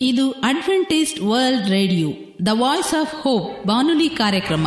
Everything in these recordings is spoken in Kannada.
ಇದು Adventist world radio the voice of hope ಬಾನುಲಿ ಕಾರ್ಯಕ್ರಮ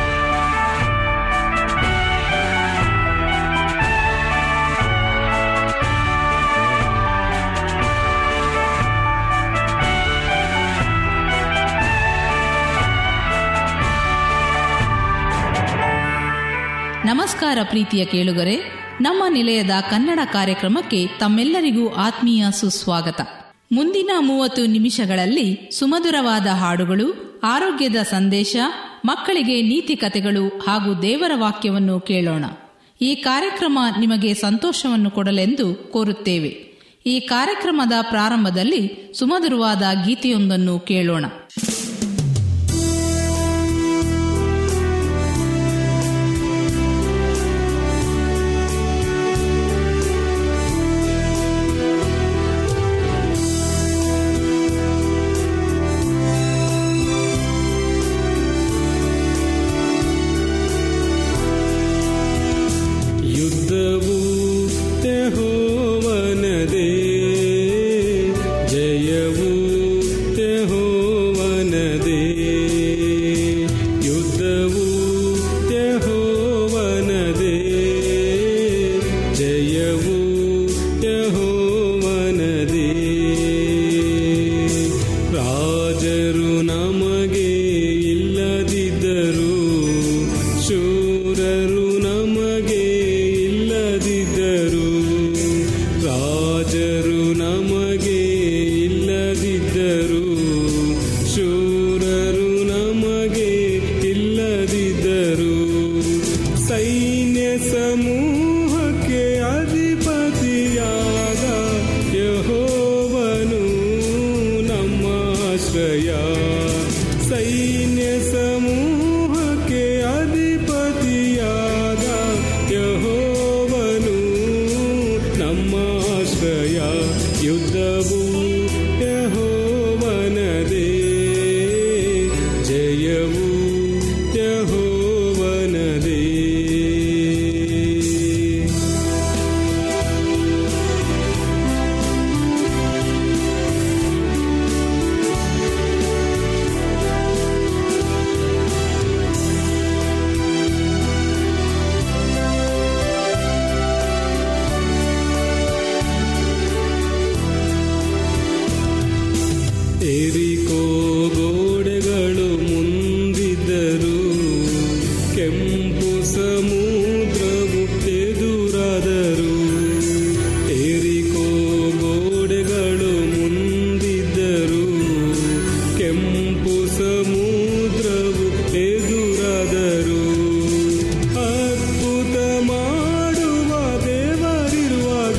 ನಮಸ್ಕಾರ ಪ್ರೀತಿಯ ಕೇಳುಗರೆ ನಮ್ಮ ನಿಲಯದ ಕನ್ನಡ ಕಾರ್ಯಕ್ರಮಕ್ಕೆ ತಮ್ಮೆಲ್ಲರಿಗೂ ಆತ್ಮೀಯ ಸುಸ್ವಾಗತ ಮುಂದಿನ ಮೂವತ್ತು ನಿಮಿಷಗಳಲ್ಲಿ ಸುಮಧುರವಾದ ಹಾಡುಗಳು ಆರೋಗ್ಯದ ಸಂದೇಶ ಮಕ್ಕಳಿಗೆ ನೀತಿ ಕಥೆಗಳು ಹಾಗೂ ದೇವರ ವಾಕ್ಯವನ್ನು ಕೇಳೋಣ ಈ ಕಾರ್ಯಕ್ರಮ ನಿಮಗೆ ಸಂತೋಷವನ್ನು ಕೊಡಲೆಂದು ಕೋರುತ್ತೇವೆ ಈ ಕಾರ್ಯಕ್ರಮದ ಪ್ರಾರಂಭದಲ್ಲಿ ಸುಮಧುರವಾದ ಗೀತೆಯೊಂದನ್ನು ಕೇಳೋಣ ಯುದ್ಧವು ಯೆಹೋವನದೇ ಜಯವು ಯೆಹೋವನದೇ ಯುದ್ಧವು ಯೆಹೋವನದೇ ಜಯವು ಯೆಹೋವನದೇ ರಾಜರು ನಮಗೆ ಇಲ್ಲದಿದ್ದರು ಶೂರರು ನಮಗೆ ಇಲ್ಲದಿದ್ದರು ರಾಜರು ನಮಗೆ ಇಲ್ಲದಿದ್ದರು ಶೂರರು ನಮಗೆ ಇಲ್ಲದಿದ್ದರು ಸೈನ್ಯ ಸಮೂಹಕ್ಕೆ ಅಧಿಪತಿಯಾದ ಯಹೋವನು ನಮ್ಮ ಆಶ್ರಯ ಸೈನ್ಯ ಸಮೂಹಕ್ಕೆ ಅಧಿಪತಿಯಾದ ಯಹೋವನು ನಮ್ಮ ಆಶ್ರಯ ಯುದ್ಧವು ಯಹೋವನದೇ ಜಯವು ಯಹೋವನದೇ ಎರಿಕೋ ಗೋಡೆಗಳು ಮುಂದಿದ್ದರು ಕೆಂಪು ಸಮುದ್ರವು ಎದುರಾದರು ಎರಿಕೋ ಗೋಡೆಗಳು ಮುಂದಿದ್ದರು ಕೆಂಪು ಸಮುದ್ರವು ಎದುರಾದರು ಅದ್ಭುತ ಮಾಡುವ ದೇವರಿರುವಾಗ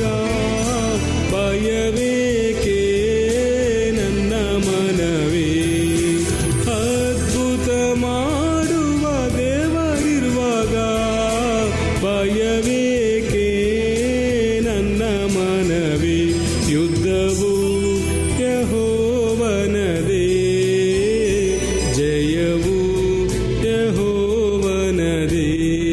ಭಯವೇಕೆ ನನ್ನ ಮನವೇ ಅದ್ಭುತ ಮಾಡುವ ದೇವರಿರುವಾಗ ಭಯವೇಕೆ ನನ್ನ ಮನವೇ ಯುದ್ಧವು ಯಹೋವನದೇ ಜಯವು ಯಹೋವನದೇ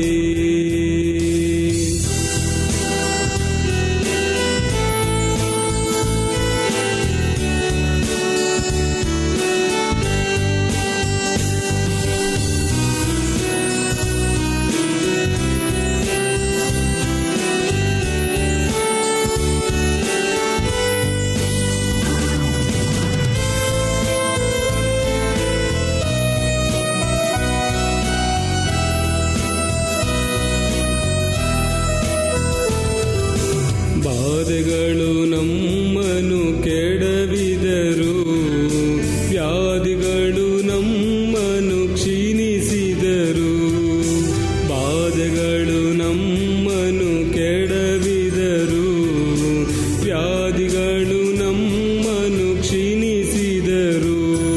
ಬಾಧೆಗಳು ನಮ್ಮನ್ನು ಕೆಡವಿದರು ವ್ಯಾಧಿಗಳು ನಮ್ಮನ್ನು ಕ್ಷೀಣಿಸಿದರು ಬಾಧೆಗಳು ನಮ್ಮನ್ನು ಕೆಡವಿದರು ವ್ಯಾಧಿಗಳು ನಮ್ಮನ್ನು ಕ್ಷೀಣಿಸಿದರು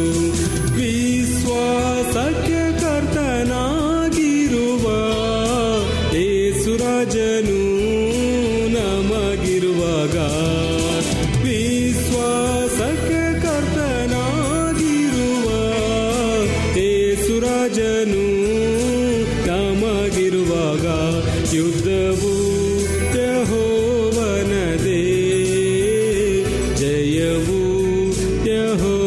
ವಿಶ್ವಾಸಕ್ಕೆ ಕರ್ತನಾಗಿರುವ ಏಸುರಾಜನು ನಮಗಿರುವಾಗ ವಿಶ್ವಾಸಕ್ಕೆ ಕರ್ತನಾಗಿರುವ ಏಸುರಾಜನು ನಮಗಿರುವಾಗ ಯುದ್ಧವು ಯಹೋವನದೇ ಜಯವು ಯಹೋ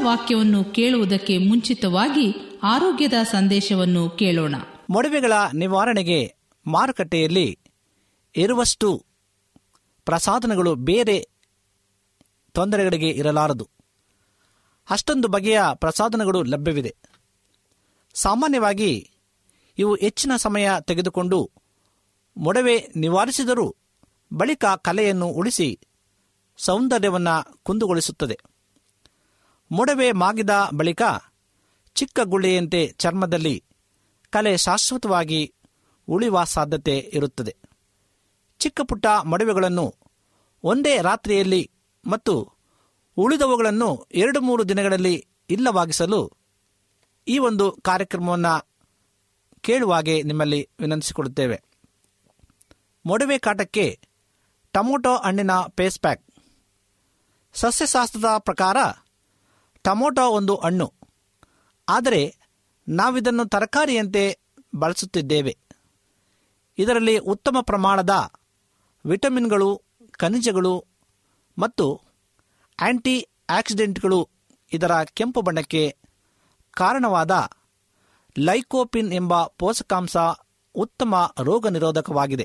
ವಾಕ್ಯವನ್ನು ಕೇಳುವುದಕ್ಕೆ ಮುಂಚಿತವಾಗಿ ಆರೋಗ್ಯದ ಸಂದೇಶವನ್ನು ಕೇಳೋಣ ಮೊಡವೆಗಳ ನಿವಾರಣೆಗೆ ಮಾರುಕಟ್ಟೆಯಲ್ಲಿ ಇರುವಷ್ಟು ಪ್ರಸಾಧನಗಳು ಬೇರೆ ತೊಂದರೆಗಳಿಗೆ ಇರಲಾರದು ಅಷ್ಟೊಂದು ಬಗೆಯ ಪ್ರಸಾಧನಗಳು ಲಭ್ಯವಿದೆ ಸಾಮಾನ್ಯವಾಗಿ ಇವು ಹೆಚ್ಚಿನ ಸಮಯ ತೆಗೆದುಕೊಂಡು ಮೊಡವೆ ನಿವಾರಿಸಿದರೂ ಬಳಿಕ ಕಲೆಯನ್ನು ಉಳಿಸಿ ಸೌಂದರ್ಯವನ್ನು ಕುಂದುಗೊಳಿಸುತ್ತದೆ ಮೊಡವೆ ಮಾಗಿದ ಬಳಿಕ ಚಿಕ್ಕ ಗುಳ್ಳೆಯಂತೆ ಚರ್ಮದಲ್ಲಿ ಕಲೆ ಶಾಶ್ವತವಾಗಿ ಉಳಿಯುವ ಸಾಧ್ಯತೆ ಇರುತ್ತದೆ ಚಿಕ್ಕ ಪುಟ್ಟ ಮೊಡವೆಗಳನ್ನು ಒಂದೇ ರಾತ್ರಿಯಲ್ಲಿ ಮತ್ತು ಉಳಿದವುಗಳನ್ನು ಎರಡು ಮೂರು ದಿನಗಳಲ್ಲಿ ಇಲ್ಲವಾಗಿಸಲು ಈ ಒಂದು ಕಾರ್ಯಕ್ರಮವನ್ನು ಕೇಳುವಾಗೆ ನಿಮ್ಮಲ್ಲಿ ವಿನಂತಿಸಿಕೊಡುತ್ತೇವೆ ಮೊಡವೆ ಕಾಟಕ್ಕೆ ಟೊಮೊಟೊ ಹಣ್ಣಿನ ಪೇಸ್ ಪ್ಯಾಕ್ ಸಸ್ಯಶಾಸ್ತ್ರದ ಪ್ರಕಾರ ಟೊಮೊಟೊ ಒಂದು ಹಣ್ಣು ಆದರೆ ನಾವಿದನ್ನು ತರಕಾರಿಯಂತೆ ಬಳಸುತ್ತಿದ್ದೇವೆ ಇದರಲ್ಲಿ ಉತ್ತಮ ಪ್ರಮಾಣದ ವಿಟಮಿನ್ಗಳು ಖನಿಜಗಳು ಮತ್ತು ಆಂಟಿ ಆಕ್ಸಿಡೆಂಟ್ಗಳು ಇದರ ಕೆಂಪು ಬಣ್ಣಕ್ಕೆ ಕಾರಣವಾದ ಲೈಕೋಪಿನ್ ಎಂಬ ಪೋಷಕಾಂಶ ಉತ್ತಮ ರೋಗ ನಿರೋಧಕವಾಗಿದೆ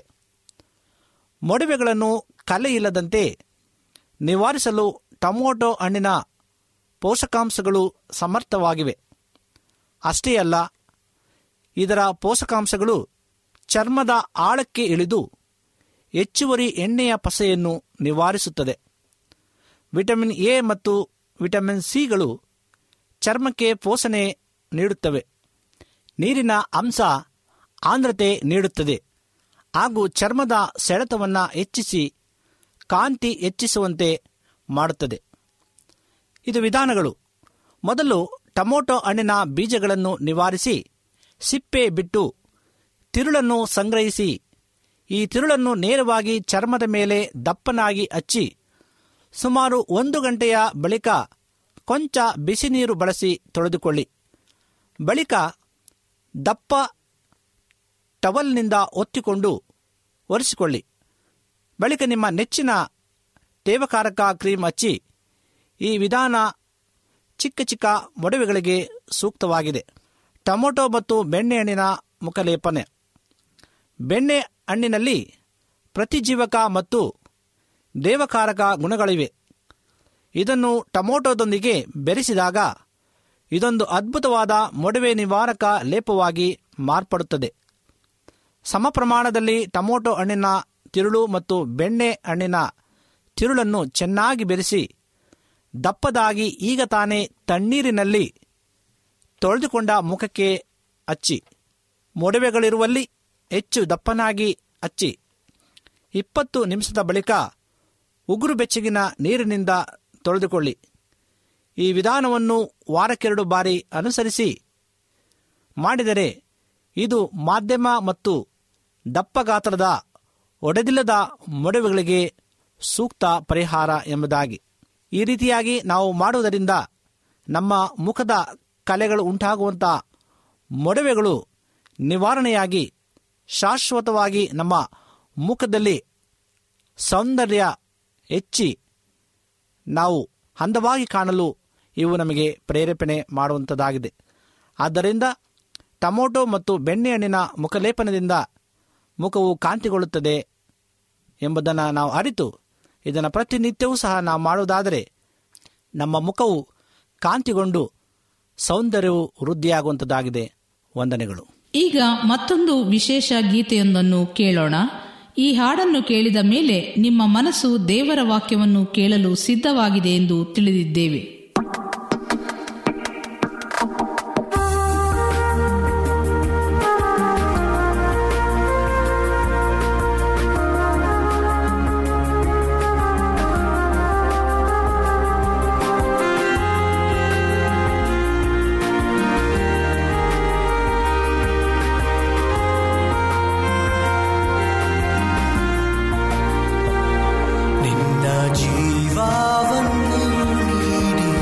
ಮೊಡವೆಗಳನ್ನು ಕಲೆ ಇಲ್ಲದಂತೆ ನಿವಾರಿಸಲು ಟೊಮೊಟೊ ಹಣ್ಣಿನ ಪೋಷಕಾಂಶಗಳು ಸಮರ್ಥವಾಗಿವೆ ಅಷ್ಟೇ ಅಲ್ಲ ಇದರ ಪೋಷಕಾಂಶಗಳು ಚರ್ಮದ ಆಳಕ್ಕೆ ಇಳಿದು ಹೆಚ್ಚುವರಿ ಎಣ್ಣೆಯ ಪಸೆಯನ್ನು ನಿವಾರಿಸುತ್ತದೆ ವಿಟಮಿನ್ ಎ ಮತ್ತು ವಿಟಮಿನ್ ಸಿಗಳು ಚರ್ಮಕ್ಕೆ ಪೋಷಣೆ ನೀಡುತ್ತವೆ ನೀರಿನ ಅಂಶ ಆಂದ್ರತೆ ನೀಡುತ್ತದೆ ಹಾಗೂ ಚರ್ಮದ ಸೆಳೆತವನ್ನು ಹೆಚ್ಚಿಸಿ ಕಾಂತಿ ಹೆಚ್ಚಿಸುವಂತೆ ಮಾಡುತ್ತದೆ ಇದು ವಿಧಾನಗಳು ಮೊದಲು ಟೊಮೊಟೊ ಹಣ್ಣಿನ ಬೀಜಗಳನ್ನು ನಿವಾರಿಸಿ ಸಿಪ್ಪೆ ಬಿಟ್ಟು ತಿರುಳನ್ನು ಸಂಗ್ರಹಿಸಿ ಈ ತಿರುಳನ್ನು ನೇರವಾಗಿ ಚರ್ಮದ ಮೇಲೆ ದಪ್ಪನಾಗಿ ಹಚ್ಚಿ ಸುಮಾರು ಒಂದು ಗಂಟೆಯ ಬಳಿಕ ಕೊಂಚ ಬಿಸಿ ನೀರು ಬಳಸಿ ತೊಳೆದುಕೊಳ್ಳಿ ಬಳಿಕ ದಪ್ಪ ಟವಲ್ನಿಂದ ಒತ್ತಿಕೊಂಡು ಒರೆಸಿಕೊಳ್ಳಿ ಬಳಿಕ ನಿಮ್ಮ ನೆಚ್ಚಿನ ತೇವಕಾರಕ ಕ್ರೀಮ್ ಹಚ್ಚಿ ಈ ವಿಧಾನ ಚಿಕ್ಕ ಚಿಕ್ಕ ಮೊಡವೆಗಳಿಗೆ ಸೂಕ್ತವಾಗಿದೆ ಟೊಮೊಟೊ ಮತ್ತು ಬೆಣ್ಣೆಹಣ್ಣಿನ ಮುಖಲೇಪನೆ ಬೆಣ್ಣೆ ಹಣ್ಣಿನಲ್ಲಿ ಪ್ರತಿಜೀವಕ ಮತ್ತು ದೇವಕಾರಕ ಗುಣಗಳಿವೆ ಇದನ್ನು ಟೊಮೊಟೊದೊಂದಿಗೆ ಬೆರೆಸಿದಾಗ ಇದೊಂದು ಅದ್ಭುತವಾದ ಮೊಡವೆ ನಿವಾರಕ ಲೇಪವಾಗಿ ಮಾರ್ಪಡುತ್ತದೆ ಸಮ ಪ್ರಮಾಣದಲ್ಲಿ ಟೊಮೊಟೊ ಹಣ್ಣಿನ ತಿರುಳು ಮತ್ತು ಬೆಣ್ಣೆ ಹಣ್ಣಿನ ತಿರುಳನ್ನು ಚೆನ್ನಾಗಿ ಬೆರೆಸಿ ದಪ್ಪದಾಗಿ ಈಗ ತಾನೇ ತಣ್ಣೀರಿನಲ್ಲಿ ತೊಳೆದುಕೊಂಡ ಮುಖಕ್ಕೆ ಹಚ್ಚಿ ಮೊಡವೆಗಳಿರುವಲ್ಲಿ ಹೆಚ್ಚು ದಪ್ಪನಾಗಿ ಹಚ್ಚಿ ಇಪ್ಪತ್ತು ನಿಮಿಷದ ಬಳಿಕ ಉಗುರು ಬೆಚ್ಚಗಿನ ನೀರಿನಿಂದ ತೊಳೆದುಕೊಳ್ಳಿ ಈ ವಿಧಾನವನ್ನು ವಾರಕ್ಕೆರಡು ಬಾರಿ ಅನುಸರಿಸಿ ಮಾಡಿದರೆ ಇದು ಮಾಧ್ಯಮ ಮತ್ತು ದಪ್ಪ ಗಾತ್ರದ ಒಡೆದಿಲ್ಲದ ಮೊಡವೆಗಳಿಗೆ ಸೂಕ್ತ ಪರಿಹಾರ ಎಂಬುದಾಗಿ ಈ ರೀತಿಯಾಗಿ ನಾವು ಮಾಡುವುದರಿಂದ ನಮ್ಮ ಮುಖದ ಕಲೆಗಳು ಉಂಟಾಗುವಂಥ ಮೊಡವೆಗಳು ನಿವಾರಣೆಯಾಗಿ ಶಾಶ್ವತವಾಗಿ ನಮ್ಮ ಮುಖದಲ್ಲಿ ಸೌಂದರ್ಯ ಹೆಚ್ಚಿ ನಾವು ಅಂದವಾಗಿ ಕಾಣಲು ಇವು ನಮಗೆ ಪ್ರೇರೇಪಣೆ ಮಾಡುವಂಥದ್ದಾಗಿದೆ ಆದ್ದರಿಂದ ಟೊಮೊಟೊ ಮತ್ತು ಬೆಣ್ಣೆಹಣ್ಣಿನ ಮುಖಲೇಪನದಿಂದ ಮುಖವು ಕಾಂತಿಗೊಳ್ಳುತ್ತದೆ ಎಂಬುದನ್ನು ನಾವು ಅರಿತು ಇದನ್ನು ಪ್ರತಿನಿತ್ಯವೂ ಸಹ ನಾವು ಮಾಡುವುದಾದರೆ ನಮ್ಮ ಮುಖವು ಕಾಂತಿಗೊಂಡು ಸೌಂದರ್ಯವು ವೃದ್ಧಿಯಾಗುವಂಥದ್ದಾಗಿದೆ ವಂದನೆಗಳು ಈಗ ಮತ್ತೊಂದು ವಿಶೇಷ ಗೀತೆಯೊಂದನ್ನು ಕೇಳೋಣ ಈ ಹಾಡನ್ನು ಕೇಳಿದ ಮೇಲೆ ನಿಮ್ಮ ಮನಸ್ಸು ದೇವರ ವಾಕ್ಯವನ್ನು ಕೇಳಲು ಸಿದ್ಧವಾಗಿದೆ ಎಂದು ತಿಳಿದಿದ್ದೇವೆ ನಿನ್ನ ಜೀವವನ್ನು ನೀಡಿ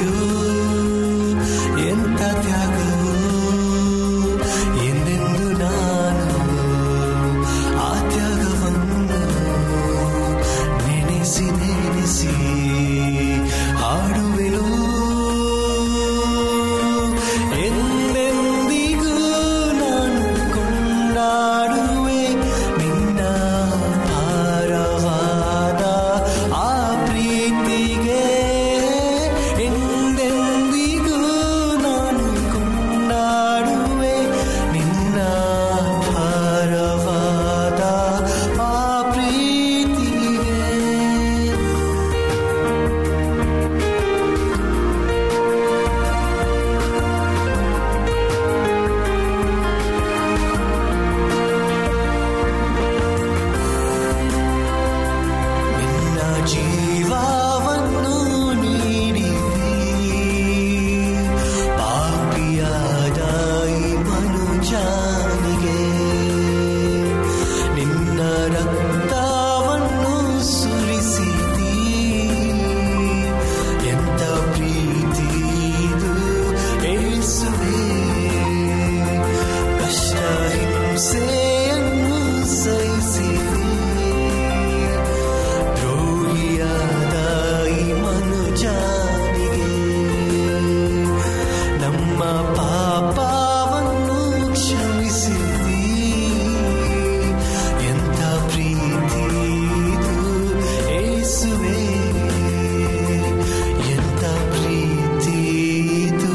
ಪ್ರೀತಿಯೋ ಎಂತ ತ್ಯಾಗವೋ ಎಂದೆಂದು ನಾನು ಆ ತ್ಯಾಗವನ್ನು ನೆನೆಸಿ ನೆನೆಸಿ ಹಾಡುವೆನು ಎಂದೆಂದಿಗೂ ನಾನು ಕೊಂಡಾಡುವೆ ನಿನ್ನ ಭಾರವಾದ ಆ ಪ್ರೀತಿಗೆ ಎಂದೆಂದಿಗೂ ನಾನು ಕೊಂಡಾಡುವೆ ನಿನ್ನ ಭಾರವಾದ ಆ ಪ್ರೀತಿಗೆ ನಿನ್ನ ಜೀವವನ್ನು ನೀಡಿದಿ ಪಾಪಿಯಾದ ಈ ಮನುಜನಿಗೆ ನಿನ್ನ ರಕ್ತವನ್ನು ಸುರಿಸಿದಿ ಎಂತ ಪ್ರೀತಿ ಇದು ಏಸುವೆ ಕಷ್ಟ ಹಿಂಸೆಯನ್ನು ಸಹಿಸಿದಿ ದ್ರೋಹಿಯಾದ ಈ ಮನುಜನಿಗೆ ನಮ್ಮ ಪಾಪವನ್ನು ಕ್ಷಮಿಸಿದಿ ಎಂಥ ಪ್ರೀತಿ ಇದು ಏಸುವೆ ಎಂಥ ಪ್ರೀತಿ ಇದು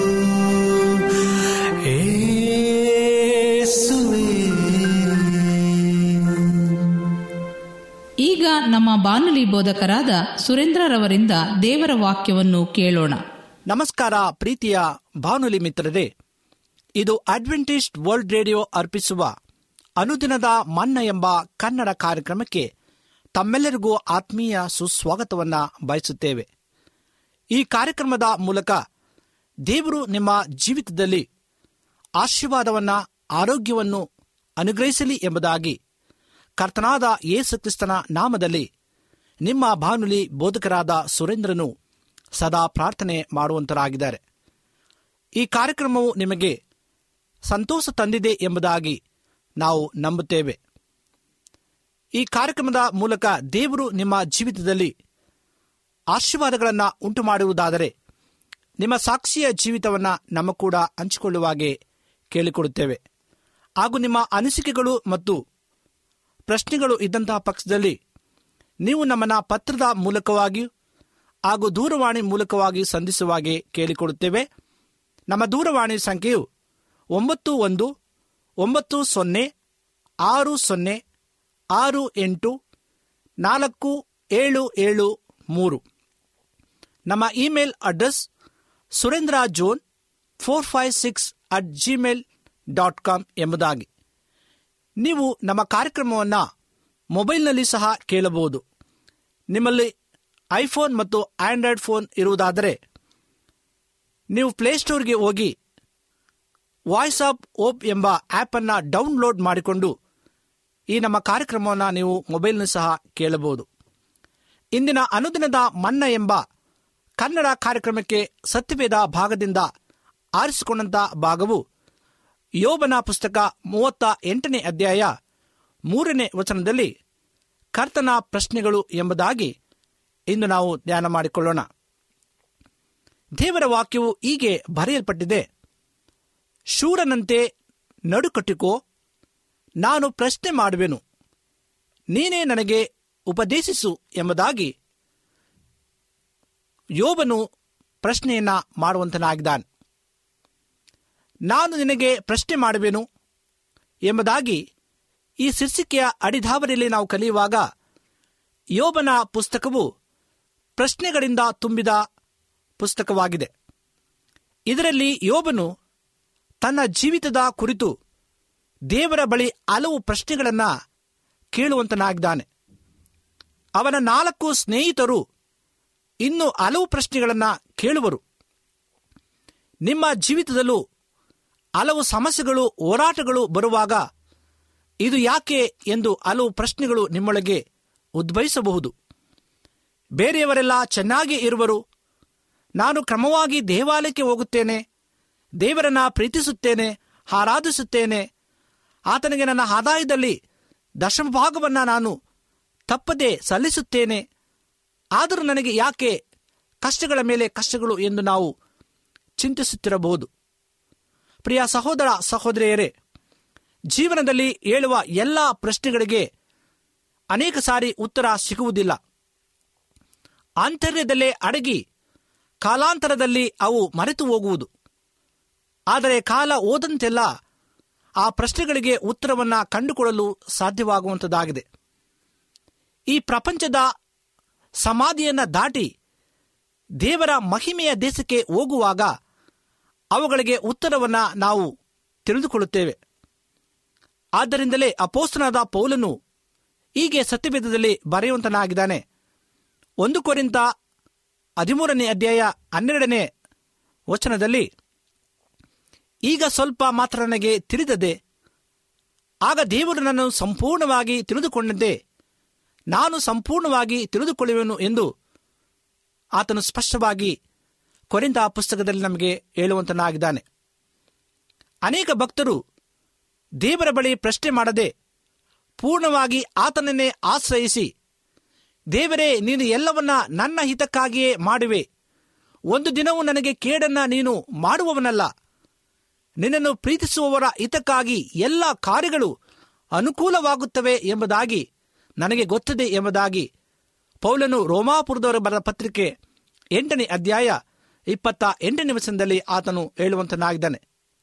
ಏಸುವೆ ಈಗ ನಮ್ಮ ಬಾನುಲಿ ಬೋಧಕರಾದ ಸುರೇಂದ್ರರವರಿಂದ ದೇವರ ವಾಕ್ಯವನ್ನು ಕೇಳೋಣ ನಮಸ್ಕಾರ ಪ್ರೀತಿಯ ಬಾನುಲಿ ಮಿತ್ರರೇ ಇದು ಅಡ್ವೆಂಟಿಸ್ಟ್ ವರ್ಲ್ಡ್ ರೇಡಿಯೋ ಅರ್ಪಿಸುವ ಅನುದಿನದ ಮನ್ನ ಎಂಬ ಕನ್ನಡ ಕಾರ್ಯಕ್ರಮಕ್ಕೆ ತಮ್ಮೆಲ್ಲರಿಗೂ ಆತ್ಮೀಯ ಸುಸ್ವಾಗತವನ್ನ ಬಯಸುತ್ತೇವೆ ಈ ಕಾರ್ಯಕ್ರಮದ ಮೂಲಕ ದೇವರು ನಿಮ್ಮ ಜೀವಿತದಲ್ಲಿ ಆಶೀರ್ವಾದವನ್ನ ಆರೋಗ್ಯವನ್ನು ಅನುಗ್ರಹಿಸಲಿ ಎಂಬುದಾಗಿ ಕರ್ತನಾದ ಯೇಸು ಕ್ರಿಸ್ತನ ನಾಮದಲ್ಲಿ ನಿಮ್ಮ ಬಾನುಲಿ ಬೋಧಕರಾದ ಸುರೇಂದ್ರನು ಸದಾ ಪ್ರಾರ್ಥನೆ ಮಾಡುವಂತರಾಗಿದ್ದಾರೆ ಈ ಕಾರ್ಯಕ್ರಮವು ನಿಮಗೆ ಸಂತೋಷ ತಂದಿದೆ ಎಂಬುದಾಗಿ ನಾವು ನಂಬುತ್ತೇವೆ ಈ ಕಾರ್ಯಕ್ರಮದ ಮೂಲಕ ದೇವರು ನಿಮ್ಮ ಜೀವಿತದಲ್ಲಿ ಆಶೀರ್ವಾದಗಳನ್ನು ಉಂಟು ಮಾಡುವುದಾದರೆ ನಿಮ್ಮ ಸಾಕ್ಷಿಯ ಜೀವಿತವನ್ನು ನಮ್ಮ ಕೂಡ ಹಂಚಿಕೊಳ್ಳುವಾಗೆ ಕೇಳಿಕೊಡುತ್ತೇವೆ ಹಾಗೂ ನಿಮ್ಮ ಅನಿಸಿಕೆಗಳು ಮತ್ತು ಪ್ರಶ್ನೆಗಳು ಇದ್ದಂತಹ ಪಕ್ಷದಲ್ಲಿ ನೀವು ನಮ್ಮನ್ನ ಪತ್ರದ ಮೂಲಕವಾಗಿಯೂ ಹಾಗೂ ದೂರವಾಣಿ ಮೂಲಕವಾಗಿ ಸಂಧಿಸುವಾಗೆ ಕೇಳಿಕೊಡುತ್ತೇವೆ ನಮ್ಮ ದೂರವಾಣಿ ಸಂಖ್ಯೆಯು ಒಂಬತ್ತು ಒಂದು ಒಂಬತ್ತು ಸೊನ್ನೆ ಆರು ಸೊನ್ನೆ ಆರು ಎಂಟು ನಾಲ್ಕು ಏಳು ಏಳು ಮೂರು ನಮ್ಮ email address Surendra John four five six at Gmail dot com ಎಂಬುದಾಗಿ ನೀವು ನಮ್ಮ ಕಾರ್ಯಕ್ರಮವನ್ನು ಮೊಬೈಲ್ನಲ್ಲಿ ಸಹ ಕೇಳಬಹುದು ನಿಮ್ಮಲ್ಲಿ ಐಫೋನ್ ಮತ್ತು ಆಂಡ್ರಾಯ್ಡ್ ಫೋನ್ ಇರುವುದಾದರೆ ನೀವು ಪ್ಲೇಸ್ಟೋರ್ಗೆ ಹೋಗಿ ವಾಯ್ಸ್ ಆಫ್ ಓಪ್ ಎಂಬ ಆ್ಯಪನ್ನು ಡೌನ್ಲೋಡ್ ಮಾಡಿಕೊಂಡು ಈ ನಮ್ಮ ಕಾರ್ಯಕ್ರಮವನ್ನು ನೀವು ಮೊಬೈಲ್ನಲ್ಲಿ ಸಹ ಕೇಳಬಹುದು ಇಂದಿನ ಅನುದಿನದ ಮನ್ನ ಎಂಬ ಕನ್ನಡ ಕಾರ್ಯಕ್ರಮಕ್ಕೆ ಸತ್ಯವೇದ ಭಾಗದಿಂದ ಆರಿಸಿಕೊಂಡಂತ ಭಾಗವು ಯೋಬನ ಪುಸ್ತಕ ಮೂವತ್ತ ಎಂಟನೇ ಅಧ್ಯಾಯ ಮೂರನೇ ವಚನದಲ್ಲಿ ಕರ್ತನ ಪ್ರಶ್ನೆಗಳು ಎಂಬುದಾಗಿ ಇಂದು ನಾವು ಧ್ಯಾನ ಮಾಡಿಕೊಳ್ಳೋಣ ದೇವರ ವಾಕ್ಯವು ಹೀಗೆ ಬರೆಯಲ್ಪಟ್ಟಿದೆ ಶೂರನಂತೆ ನಡುಕಟ್ಟಿಕೋ ನಾನು ಪ್ರಶ್ನೆ ಮಾಡುವೆನು ನೀನೇ ನನಗೆ ಉಪದೇಶಿಸು ಎಂಬುದಾಗಿ ಯೋಬನು ಪ್ರಶ್ನೆಯನ್ನ ಮಾಡುವಂತನಾಗಿದ್ದಾನೆ ನಾನು ನಿನಗೆ ಪ್ರಶ್ನೆ ಮಾಡುವೆನು ಎಂಬುದಾಗಿ ಈ ಶೀರ್ಷಿಕೆಯ ಅಡಿಧಾವರಿಯಲ್ಲಿ ನಾವು ಕಲಿಯುವಾಗ ಯೋಬನ ಪುಸ್ತಕವು ಪ್ರಶ್ನೆಗಳಿಂದ ತುಂಬಿದ ಪುಸ್ತಕವಾಗಿದೆ ಇದರಲ್ಲಿ ಯೋಬನು ತನ್ನ ಜೀವಿತದ ಕುರಿತು ದೇವರ ಬಳಿ ಹಲವು ಪ್ರಶ್ನೆಗಳನ್ನು ಕೇಳುವಂತನಾಗಿದ್ದಾನೆ ಅವನ ನಾಲ್ಕು ಸ್ನೇಹಿತರು ಇನ್ನು ಹಲವು ಪ್ರಶ್ನೆಗಳನ್ನು ಕೇಳುವರು ನಿಮ್ಮ ಜೀವಿತದಲ್ಲೂ ಹಲವು ಸಮಸ್ಯೆಗಳು ಹೋರಾಟಗಳು ಬರುವಾಗ ಇದು ಯಾಕೆ ಎಂದು ಹಲವು ಪ್ರಶ್ನೆಗಳು ನಿಮ್ಮೊಳಗೆ ಉದ್ಭವಿಸಬಹುದು ಬೇರೆಯವರೆಲ್ಲ ಚೆನ್ನಾಗಿ ಇರುವರು ನಾನು ಕ್ರಮವಾಗಿ ದೇವಾಲಯಕ್ಕೆ ಹೋಗುತ್ತೇನೆ ದೇವರನ್ನ ಪ್ರೀತಿಸುತ್ತೇನೆ ಆರಾಧಿಸುತ್ತೇನೆ ಆತನಿಗೆ ನನ್ನ ಆದಾಯದಲ್ಲಿ ದಶಮ ಭಾಗವನ್ನು ನಾನು ತಪ್ಪದೆ ಸಲ್ಲಿಸುತ್ತೇನೆ ಆದರೂ ನನಗೆ ಯಾಕೆ ಕಷ್ಟಗಳ ಮೇಲೆ ಕಷ್ಟಗಳು ಎಂದು ನಾವು ಚಿಂತಿಸುತ್ತಿರಬಹುದು ಪ್ರಿಯ ಸಹೋದರ ಸಹೋದರಿಯರೇ ಜೀವನದಲ್ಲಿ ಹೇಳುವ ಎಲ್ಲ ಪ್ರಶ್ನೆಗಳಿಗೆ ಅನೇಕ ಸಾರಿ ಉತ್ತರ ಸಿಗುವುದಿಲ್ಲ ಆಂತರ್ಯದಲ್ಲೇ ಅಡಗಿ ಕಾಲಾಂತರದಲ್ಲಿ ಅವು ಮರೆತು ಹೋಗುವುದು ಆದರೆ ಕಾಲ ಓದಂತೆಲ್ಲ ಆ ಪ್ರಶ್ನೆಗಳಿಗೆ ಉತ್ತರವನ್ನ ಕಂಡುಕೊಳ್ಳಲು ಸಾಧ್ಯವಾಗುವಂಥದ್ದಾಗಿದೆ ಈ ಪ್ರಪಂಚದ ಸಮಾಧಿಯನ್ನ ದಾಟಿ ದೇವರ ಮಹಿಮೆಯ ದೇಶಕ್ಕೆ ಹೋಗುವಾಗ ಅವುಗಳಿಗೆ ಉತ್ತರವನ್ನ ನಾವು ತಿಳಿದುಕೊಳ್ಳುತ್ತೇವೆ ಆದ್ದರಿಂದಲೇ ಅಪೋಸ್ತನಾದ ಪೌಲನು ಹೀಗೆ ಸತ್ಯವೇದದಲ್ಲಿ ಬರೆಯುವಂತನಾಗಿದ್ದಾನೆ ಒಂದು ಕೊರಿಂತ ಹದಿಮೂರನೇ ಅಧ್ಯಾಯ ಹನ್ನೆರಡನೇ ವಚನದಲ್ಲಿ ಈಗ ಸ್ವಲ್ಪ ಮಾತ್ರ ನನಗೆ ತಿಳಿದದೆ ಆಗ ದೇವರು ನನ್ನನ್ನು ಸಂಪೂರ್ಣವಾಗಿ ತಿಳಿದುಕೊಂಡಂತೆ ನಾನು ಸಂಪೂರ್ಣವಾಗಿ ತಿಳಿದುಕೊಳ್ಳುವೆನು ಎಂದು ಆತನು ಸ್ಪಷ್ಟವಾಗಿ ಕೊರಿಂತ ಪುಸ್ತಕದಲ್ಲಿ ನಮಗೆ ಹೇಳುವಂತನಾಗಿದ್ದಾನೆ ಅನೇಕ ಭಕ್ತರು ದೇವರ ಬಳಿ ಪ್ರಶ್ನೆ ಮಾಡದೆ ಪೂರ್ಣವಾಗಿ ಆತನನ್ನೇ ಆಶ್ರಯಿಸಿ ದೇವರೇ ನೀನು ಎಲ್ಲವನ್ನ ನನ್ನ ಹಿತಕ್ಕಾಗಿಯೇ ಮಾಡುವೆ ಒಂದು ದಿನವೂ ನನಗೆ ಕೇಡನ್ನ ನೀನು ಮಾಡುವವನಲ್ಲ ನಿನ್ನನ್ನು ಪ್ರೀತಿಸುವವರ ಹಿತಕ್ಕಾಗಿ ಎಲ್ಲ ಕಾರ್ಯಗಳು ಅನುಕೂಲವಾಗುತ್ತವೆ ಎಂಬುದಾಗಿ ನನಗೆ ಗೊತ್ತಿದೆ ಎಂಬುದಾಗಿ ಪೌಲನು ರೋಮಾಪುರದವರ ಬರೆದ ಪತ್ರಿಕೆ ಎಂಟನೇ ಅಧ್ಯಾಯ ಇಪ್ಪತ್ತ ಎಂಟನೇ ವಚನದಲ್ಲಿ ಆತನು ಹೇಳುವಂತನಾಗಿದ್ದಾನೆ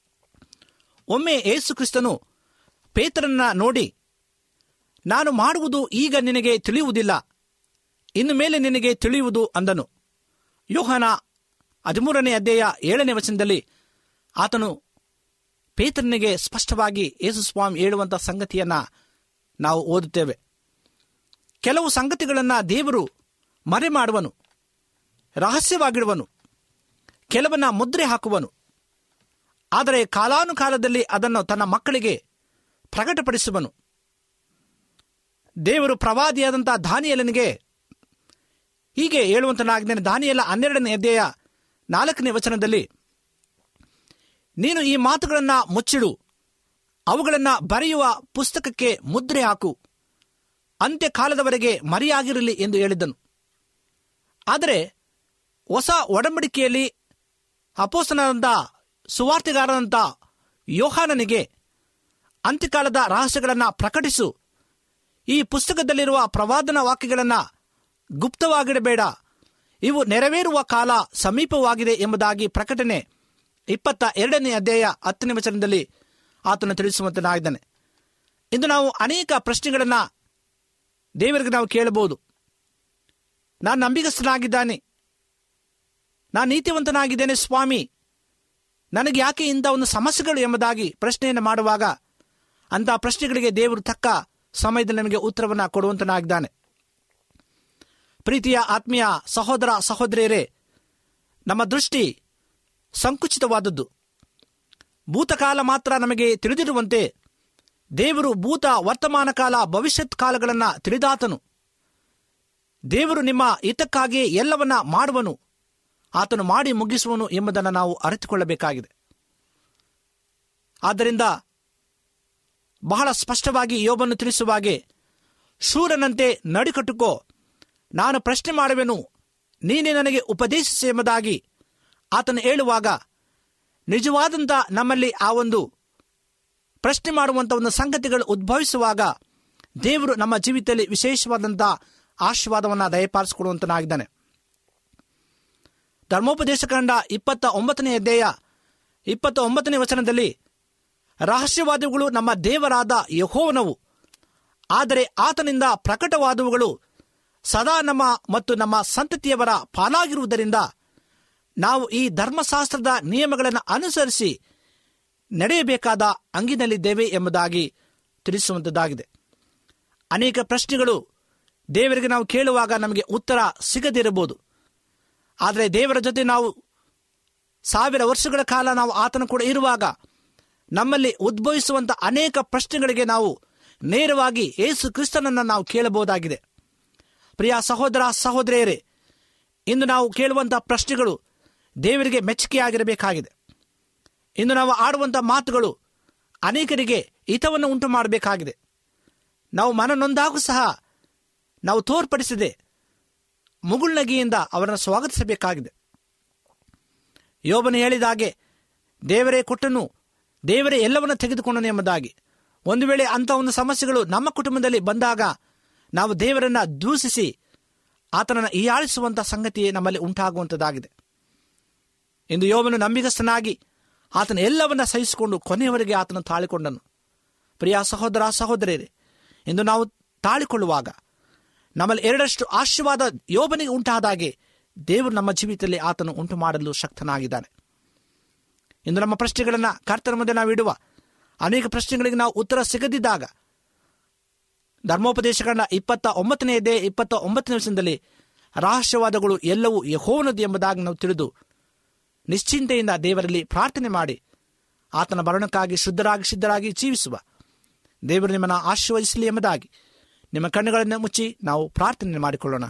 ಒಮ್ಮೆ ಏಸು ಕ್ರಿಸ್ತನು ಪೇತ್ರನ್ನ ನೋಡಿ ನಾನು ಮಾಡುವುದು ಈಗ ನಿನಗೆ ತಿಳಿಯುವುದಿಲ್ಲ ಇನ್ನು ಮೇಲೆ ನಿನಗೆ ತಿಳಿಯುವುದು ಅಂದನು ಯೋಹನ ಹದಿಮೂರನೇ ಅಧ್ಯಾಯ ಏಳನೇ ವಚನದಲ್ಲಿ ಆತನು ಪೇತ್ರನಿಗೆ ಸ್ಪಷ್ಟವಾಗಿ ಯೇಸು ಸ್ವಾಮಿ ಹೇಳುವಂಥ ಸಂಗತಿಯನ್ನ ನಾವು ಓದುತ್ತೇವೆ ಕೆಲವು ಸಂಗತಿಗಳನ್ನು ದೇವರು ಮರೆ ಮಾಡುವನು ರಹಸ್ಯವಾಗಿಡುವನು ಕೆಲವನ್ನ ಮುದ್ರೆ ಹಾಕುವನು ಆದರೆ ಕಾಲಾನುಕಾಲದಲ್ಲಿ ಅದನ್ನು ತನ್ನ ಮಕ್ಕಳಿಗೆ ಪ್ರಕಟಪಡಿಸುವನು ದೇವರು ಪ್ರವಾದಿಯಾದಂಥ ದಾನಿಯಲನಿಗೆ ಹೀಗೆ ಹೇಳುವಂತನಾಗಿದ್ದೇನೆ ದಾನಿಯಲ ಹನ್ನೆರಡನೇ ಅಧ್ಯಾಯ ನಾಲ್ಕನೇ ವಚನದಲ್ಲಿ ನೀನು ಈ ಮಾತುಗಳನ್ನು ಮುಚ್ಚಿಡು ಅವುಗಳನ್ನು ಬರೆಯುವ ಪುಸ್ತಕಕ್ಕೆ ಮುದ್ರೆ ಹಾಕು ಅಂತ್ಯಕಾಲದವರೆಗೆ ಮರೆಯಾಗಿರಲಿ ಎಂದು ಹೇಳಿದ್ದನು ಆದರೆ ಹೊಸ ಒಡಂಬಡಿಕೆಯಲ್ಲಿ ಅಪೋಸನಾದಂಥ ಸುವಾರ್ತೆಗಾರನಂಥ ಯೋಹಾನನಿಗೆ ಅಂತ್ಯಕಾಲದ ರಹಸ್ಯಗಳನ್ನು ಪ್ರಕಟಿಸು ಈ ಪುಸ್ತಕದಲ್ಲಿರುವ ಪ್ರವಾದನ ವಾಕ್ಯಗಳನ್ನು ಗುಪ್ತವಾಗಿಡಬೇಡ ಇವು ನೆರವೇರುವ ಕಾಲ ಸಮೀಪವಾಗಿದೆ ಎಂಬುದಾಗಿ ಪ್ರಕಟಣೆ ಇಪ್ಪತ್ತ ಎರಡನೇ ಅಧ್ಯಾಯ ಹತ್ತನೇ ವಚನದಲ್ಲಿ ಆತನು ತಿಳಿಸುವಂತನಾಗಿದ್ದಾನೆ ಇಂದು ನಾವು ಅನೇಕ ಪ್ರಶ್ನೆಗಳನ್ನು ದೇವರಿಗೆ ನಾವು ಕೇಳಬಹುದು ನಾನು ನಂಬಿಗಸ್ತನಾಗಿದ್ದಾನೆ ನಾನು ನೀತಿವಂತನಾಗಿದ್ದೇನೆ ಸ್ವಾಮಿ ನನಗೆ ಯಾಕೆ ಇಂಥ ಒಂದು ಸಮಸ್ಯೆಗಳು ಎಂಬುದಾಗಿ ಪ್ರಶ್ನೆಯನ್ನು ಮಾಡುವಾಗ ಅಂಥ ಪ್ರಶ್ನೆಗಳಿಗೆ ದೇವರು ತಕ್ಕ ಸಮಯದಲ್ಲಿ ನಮಗೆ ಉತ್ತರವನ್ನು ಕೊಡುವಂತನಾಗಿದ್ದಾನೆ ಪ್ರೀತಿಯ ಆತ್ಮೀಯ ಸಹೋದರ ಸಹೋದರಿಯರೇ ನಮ್ಮ ದೃಷ್ಟಿ ಸಂಕುಚಿತವಾದದ್ದು ಭೂತಕಾಲ ಮಾತ್ರ ನಮಗೆ ತಿಳಿದಿರುವಂತೆ ದೇವರು ಭೂತ ವರ್ತಮಾನ ಕಾಲ ಭವಿಷ್ಯತ್ ಕಾಲಗಳನ್ನು ತಿಳಿದಾತನು ದೇವರು ನಿಮ್ಮ ಹಿತಕ್ಕಾಗಿ ಎಲ್ಲವನ್ನ ಮಾಡುವನು ಆತನು ಮಾಡಿ ಮುಗಿಸುವನು ಎಂಬುದನ್ನು ನಾವು ಅರಿತುಕೊಳ್ಳಬೇಕಾಗಿದೆ ಆದ್ದರಿಂದ ಬಹಳ ಸ್ಪಷ್ಟವಾಗಿ ಯೋಬನ್ನು ತಿಳಿಸುವ ಹಾಗೆ ಶೂರನಂತೆ ನಡಿಕಟ್ಟುಕೋ ನಾನು ಪ್ರಶ್ನೆ ಮಾಡುವೆನು ನೀನೇ ನನಗೆ ಉಪದೇಶಿಸಿ ಎಂಬುದಾಗಿ ಆತನು ಹೇಳುವಾಗ ನಿಜವಾದಂಥ ನಮ್ಮಲ್ಲಿ ಆ ಒಂದು ಪ್ರಶ್ನೆ ಮಾಡುವಂಥ ಒಂದು ಸಂಗತಿಗಳು ಉದ್ಭವಿಸುವಾಗ ದೇವರು ನಮ್ಮ ಜೀವಿತದಲ್ಲಿ ವಿಶೇಷವಾದಂಥ ಆಶೀರ್ವಾದವನ್ನು ದಯಪಾಲಿಸಿಕೊಡುವಂತನಾಗಿದ್ದಾನೆ ಧರ್ಮೋಪದೇಶ ಕಂಡ ಇಪ್ಪತ್ತ ಒಂಬತ್ತನೇ ಅಧ್ಯಾಯ ಇಪ್ಪತ್ತ ಒಂಬತ್ತನೇ ವಚನದಲ್ಲಿ ರಹಸ್ಯವಾದವುಗಳು ನಮ್ಮ ದೇವರಾದ ಯಹೋವನವು ಆದರೆ ಆತನಿಂದ ಪ್ರಕಟವಾದವುಗಳು ಸದಾ ನಮ್ಮ ಮತ್ತು ನಮ್ಮ ಸಂತತಿಯವರ ಪಾಲಾಗಿರುವುದರಿಂದ ನಾವು ಈ ಧರ್ಮಶಾಸ್ತ್ರದ ನಿಯಮಗಳನ್ನು ಅನುಸರಿಸಿ ನಡೆಯಬೇಕಾದ ಅಂಗಿನಲ್ಲಿದ್ದೇವೆ ಎಂಬುದಾಗಿ ತಿಳಿಸುವಂಥದ್ದಾಗಿದೆ ಅನೇಕ ಪ್ರಶ್ನೆಗಳು ದೇವರಿಗೆ ನಾವು ಕೇಳುವಾಗ ನಮಗೆ ಉತ್ತರ ಸಿಗದಿರಬಹುದು ಆದರೆ ದೇವರ ಜೊತೆ ನಾವು ಸಾವಿರ ವರ್ಷಗಳ ಕಾಲ ನಾವು ಆತನ ಕೂಡ ಇರುವಾಗ ನಮ್ಮಲ್ಲಿ ಉದ್ಭವಿಸುವಂಥ ಅನೇಕ ಪ್ರಶ್ನೆಗಳಿಗೆ ನಾವು ನೇರವಾಗಿ ಏಸು ಕ್ರಿಸ್ತನನ್ನು ನಾವು ಕೇಳಬಹುದಾಗಿದೆ ಪ್ರಿಯ ಸಹೋದರ ಸಹೋದರಿಯರೇ ಇಂದು ನಾವು ಕೇಳುವಂಥ ಪ್ರಶ್ನೆಗಳು ದೇವರಿಗೆ ಮೆಚ್ಚುಗೆಯಾಗಿರಬೇಕಾಗಿದೆ ಇಂದು ನಾವು ಆಡುವಂಥ ಮಾತುಗಳು ಅನೇಕರಿಗೆ ಹಿತವನ್ನು ಉಂಟು ಮಾಡಬೇಕಾಗಿದೆ ನಾವು ಮನನೊಂದಾಗೂ ಸಹ ನಾವು ತೋರ್ಪಡಿಸದೆ ಮುಗುಳ್ನಗಿಯಿಂದ ಅವರನ್ನು ಸ್ವಾಗತಿಸಬೇಕಾಗಿದೆ ಯೋಬನು ಹೇಳಿದ ಹಾಗೆ ದೇವರೇ ಕೊಟ್ಟನು ದೇವರೇ ಎಲ್ಲವನ್ನು ತೆಗೆದುಕೊಂಡನು ಎಂಬುದಾಗಿ ಒಂದು ವೇಳೆ ಅಂಥ ಒಂದು ಸಮಸ್ಯೆಗಳು ನಮ್ಮ ಕುಟುಂಬದಲ್ಲಿ ಬಂದಾಗ ನಾವು ದೇವರನ್ನ ದೂಷಿಸಿ ಆತನನ್ನು ಹೀಯಾಳಿಸುವಂಥ ಸಂಗತಿ ನಮ್ಮಲ್ಲಿ ಉಂಟಾಗುವಂಥದ್ದಾಗಿದೆ ಇಂದು ಯೋಬನು ನಂಬಿಗಸ್ತನಾಗಿ ಆತನ ಎಲ್ಲವನ್ನ ಸಹಿಸಿಕೊಂಡು ಕೊನೆಯವರೆಗೆ ಆತನ ತಾಳಿಕೊಂಡನು ಪ್ರಿಯ ಸಹೋದರ ಸಹೋದರಿಯರೇ ಇಂದು ನಾವು ತಾಳಿಕೊಳ್ಳುವಾಗ ನಮ್ಮಲ್ಲಿ ಎರಡಷ್ಟು ಆಶೀರ್ವಾದ ಯೋಬನಿಗೆ ಉಂಟಾದ ಹಾಗೆ ದೇವರು ನಮ್ಮ ಜೀವಿತದಲ್ಲಿ ಆತನು ಉಂಟು ಮಾಡಲು ಶಕ್ತನಾಗಿದ್ದಾನೆ ಇಂದು ನಮ್ಮ ಪ್ರಶ್ನೆಗಳನ್ನು ಕರ್ತನ ಮುಂದೆ ನಾವು ಇಡುವ ಅನೇಕ ಪ್ರಶ್ನೆಗಳಿಗೆ ನಾವು ಉತ್ತರ ಸಿಗದಿದ್ದಾಗ ಧರ್ಮೋಪದೇಶಗಳನ್ನ ಇಪ್ಪತ್ತ ಒಂಬತ್ತನೇ ಇದೆ ಇಪ್ಪತ್ತ ಒಂಬತ್ತನೇ ವರ್ಷದಲ್ಲಿ ರಹಸ್ಯವಾದಗಳು ಎಲ್ಲವೂ ಯಹೋವನದು ಎಂಬುದಾಗಿ ನಾವು ತಿಳಿದು ನಿಶ್ಚಿಂತೆಯಿಂದ ದೇವರಲ್ಲಿ ಪ್ರಾರ್ಥನೆ ಮಾಡಿ ಆತನ ಮರಣಕ್ಕಾಗಿ ಶುದ್ಧರಾಗಿ ಸಿದ್ಧರಾಗಿ ಜೀವಿಸುವ ದೇವರು ನಿಮ್ಮನ್ನು ಆಶೀರ್ವದಿಸಲಿ ಎಂಬುದಾಗಿ ನಿಮ್ಮ ಕಣ್ಣುಗಳನ್ನು ಮುಚ್ಚಿ ನಾವು ಪ್ರಾರ್ಥನೆ ಮಾಡಿಕೊಳ್ಳೋಣ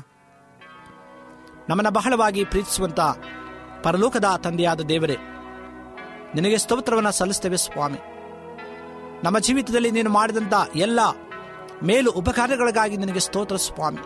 ನಮ್ಮನ್ನು ಬಹಳವಾಗಿ ಪ್ರೀತಿಸುವಂತ ಪರಲೋಕದ ತಂದೆಯಾದ ದೇವರೇ ನಿನಗೆ ಸ್ತೋತ್ರವನ್ನು ಸಲ್ಲಿಸ್ತೇವೆ ಸ್ವಾಮಿ ನಮ್ಮ ಜೀವಿತದಲ್ಲಿ ನೀನು ಮಾಡಿದಂಥ ಎಲ್ಲ ಮೇಲು ಉಪಕಾರಗಳಿಗಾಗಿ ನಿನಗೆ ಸ್ತೋತ್ರ ಸ್ವಾಮಿ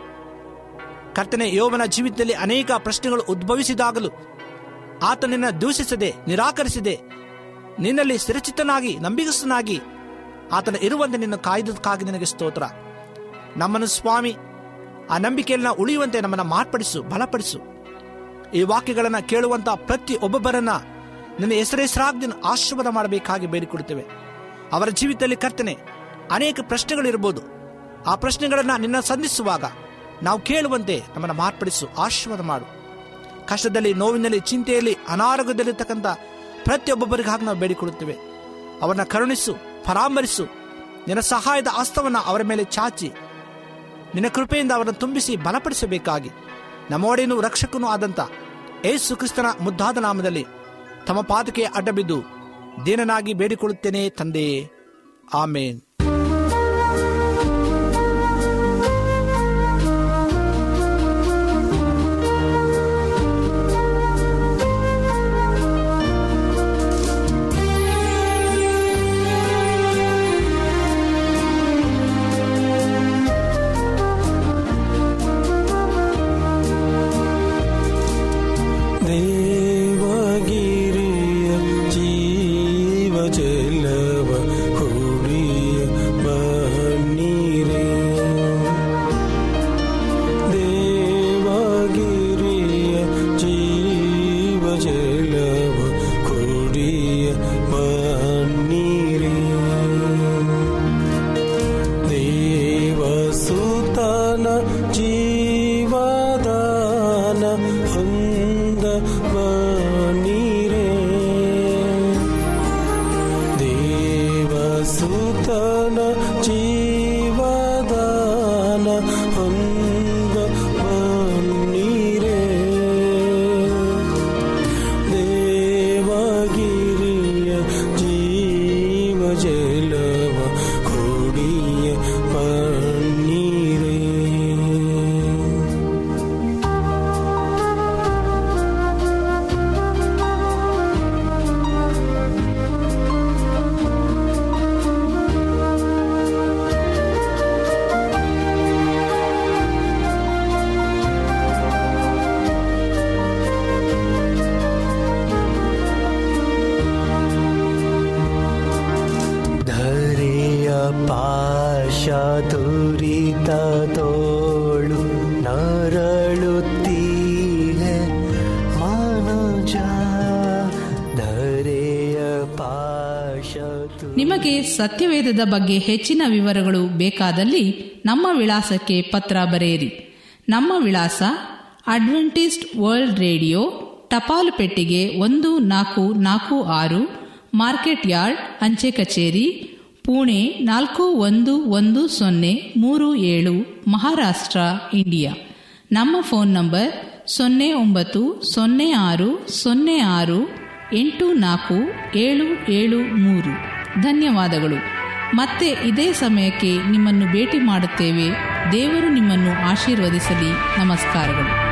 ಕರ್ತನೆ ಯೋವನ ಜೀವಿತದಲ್ಲಿ ಅನೇಕ ಪ್ರಶ್ನೆಗಳು ಉದ್ಭವಿಸಿದಾಗಲೂ ಆತನನ್ನ ದೂಷಿಸದೆ ನಿರಾಕರಿಸದೆ ನಿನ್ನಲ್ಲಿ ಸ್ಥಿರಚಿತ್ತನಾಗಿ ನಂಬಿಗಸ್ತನಾಗಿ ಆತನ ಇರುವಂತೆ ನಿನ್ನ ಕಾಯ್ದಕ್ಕಾಗಿ ನಿನಗೆ ಸ್ತೋತ್ರ ನಮ್ಮನ್ನು ಸ್ವಾಮಿ ಆ ನಂಬಿಕೆಯನ್ನ ಉಳಿಯುವಂತೆ ನಮ್ಮನ್ನು ಮಾರ್ಪಡಿಸು ಬಲಪಡಿಸು ಈ ವಾಕ್ಯಗಳನ್ನು ಕೇಳುವಂತ ಪ್ರತಿ ಒಬ್ಬೊಬ್ಬರನ್ನ ನಿನ್ನ ಹೆಸರೆಸರಾಗ್ದಿನ ಆಶೀರ್ವಾದ ಮಾಡಬೇಕಾಗಿ ಬೇಡಿಕೊಡುತ್ತೇವೆ ಅವರ ಜೀವಿತದಲ್ಲಿ ಕರ್ತನೆ ಅನೇಕ ಪ್ರಶ್ನೆಗಳಿರ್ಬೋದು ಆ ಪ್ರಶ್ನೆಗಳನ್ನು ನಿನ್ನ ಸಂಧಿಸುವಾಗ ನಾವು ಕೇಳುವಂತೆ ನಮ್ಮನ್ನು ಮಾರ್ಪಡಿಸು ಆಶೀರ್ವಾದ ಮಾಡು ಕಷ್ಟದಲ್ಲಿ ನೋವಿನಲ್ಲಿ ಚಿಂತೆಯಲ್ಲಿ ಅನಾರೋಗ್ಯದಲ್ಲಿರ್ತಕ್ಕಂಥ ಪ್ರತಿಯೊಬ್ಬೊಬ್ಬರಿಗಾಗಿ ನಾವು ಬೇಡಿಕೊಳ್ಳುತ್ತೇವೆ ಅವರನ್ನ ಕರುಣಿಸು ಪರಾಮರಿಸು ನಿನ್ನ ಸಹಾಯದ ಹಸ್ತವನ್ನು ಅವರ ಮೇಲೆ ಚಾಚಿ ನಿನ್ನ ಕೃಪೆಯಿಂದ ಅವರನ್ನು ತುಂಬಿಸಿ ಬಲಪಡಿಸಬೇಕಾಗಿ ನಮ್ಮೊಡೆಯನು ರಕ್ಷಕನೂ ಆದಂಥ ಏಸು ಕ್ರಿಸ್ತನ ಮುದ್ದಾದ ನಾಮದಲ್ಲಿ ತಮ್ಮ ಪಾದಕ್ಕೆ ಅಡ್ಡಬಿದ್ದು ದೀನನಾಗಿ ಬೇಡಿಕೊಳ್ಳುತ್ತೇನೆ ತಂದೆಯೇ ಆಮೇನ್ ದೇವಗಿರಿಯ ಜೀವ ಜಲವ ಕುಡಿಯ ಬನ್ನೀರೇ ದೇವಗಿರಿಯ ಜೀವ ಜಲವ ಕುಡಿಯ ಬನ್ನೀರೇ ದೇವಸುತನ ಜೀವದಾನ ಹೊಂದ ಬನ್ನೀರೇ ದೇವಸುತನ ಜೀವದಾನ ಹೊಂದ ಬನ್ನೀರೇ ದೇವಗಿರಿಯ ಜೀವ ಜಲವ ಕೊಡಿಯ ಪನ್ನೀರೇ ಧರೆಯ ಪಾಶ ತುರಿತ ತೋಳು ನರಳುತ್ತೀಹೆ ಮನುಜ ಧರೆಯ ಪಾಶ ತು- ನಿಮಗೆ ಸತ್ಯವೇದದ ಬಗ್ಗೆ ಹೆಚ್ಚಿನ ವಿವರಗಳು ಬೇಕಾದಲ್ಲಿ ನಮ್ಮ ವಿಳಾಸಕ್ಕೆ ಪತ್ರ ಬರೆಯಿರಿ ನಮ್ಮ ವಿಳಾಸ ಅಡ್ವೆಂಟಿಸ್ಟ್ ವರ್ಲ್ಡ್ ರೇಡಿಯೋ ಟಪಾಲು ಪೆಟ್ಟಿಗೆ ಒಂದು ನಾಲ್ಕು ನಾಲ್ಕು ಆರು ಮಾರ್ಕೆಟ್ ಯಾರ್ಡ್ ಅಂಚೆ ಕಚೇರಿ ಪುಣೆ ನಾಲ್ಕು ಒಂದು ಒಂದು ಸೊನ್ನೆ ಮೂರು ಏಳು ಮಹಾರಾಷ್ಟ್ರ ಇಂಡಿಯಾ ನಮ್ಮ ಫೋನ್ ನಂಬರ್ ಸೊನ್ನೆ ಒಂಬತ್ತು ಸೊನ್ನೆ ಆರು ಸೊನ್ನೆ ಆರು ಎಂಟು ನಾಲ್ಕು ಏಳು ಏಳು ಮೂರು ಧನ್ಯವಾದಗಳು ಮತ್ತೆ ಇದೇ ಸಮಯಕ್ಕೆ ನಿಮ್ಮನ್ನು ಭೇಟಿ ಮಾಡುತ್ತೇವೆ ದೇವರು ನಿಮ್ಮನ್ನು ಆಶೀರ್ವದಿಸಲಿ ನಮಸ್ಕಾರಗಳು